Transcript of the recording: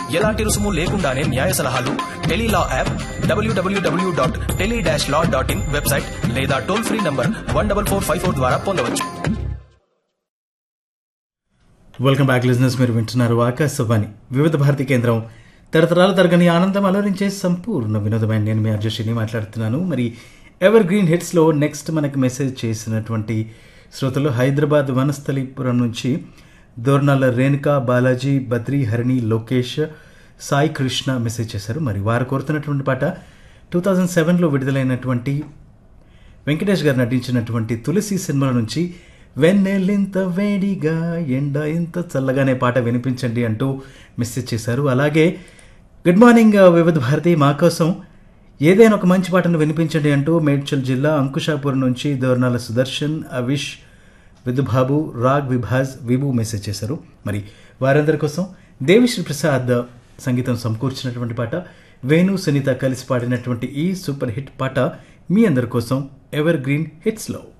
ఎలాంటి రుసుము లేకుండానే న్యాయ సలహాలు Tele Law app WWW dot tele dash law dot in website లేదా toll free number one double four five four ద్వారా పొందవచ్చు వెల్కమ్ బ్యాక్ లిజినెస్ మీరు వింటున్నారు ఆకాశవాణి వివిధ భారతి కేంద్రం తరతరాల తరగని ఆనందం అలరించే సంపూర్ణ వినోదమైన నేను మీ అర్జుషిని మాట్లాడుతున్నాను మరి ఎవర్ గ్రీన్ హిట్స్లో నెక్స్ట్ మనకి మెసేజ్ చేసినటువంటి శ్రోతలు హైదరాబాద్ వనస్థలిపురం నుంచి దోర్నాల రేణుకా బాలాజీ బద్రి హరిణి లోకేష్ సాయి కృష్ణ మెసేజ్ చేశారు మరి వారు కోరుతున్నటువంటి పాట టూ థౌజండ్ సెవెన్లో విడుదలైనటువంటి వెంకటేష్ గారు నటించినటువంటి తులసి సినిమాల నుంచి వెన్నెలింత వేడిగా ఎండ ఇంత చల్లగానే పాట వినిపించండి అంటూ మెసేజ్ చేశారు అలాగే గుడ్ మార్నింగ్ వివిధ భారతి మా కోసం ఏదైనా ఒక మంచి పాటను వినిపించండి అంటూ మేడ్చల్ జిల్లా అంకుషాపూర్ నుంచి దోర్నాల సుదర్శన్ అవిష్ విధుబాబు రాగ్ విభాజ్ విభు మెసేజ్ చేశారు మరి వారందరి కోసం దేవిశ్రీ ప్రసాద్ సంగీతం సమకూర్చినటువంటి పాట వేణు సునీత కలిసి పాడినటువంటి ఈ సూపర్ హిట్ పాట మీ అందరి కోసం ఎవర్ గ్రీన్ హిట్స్లో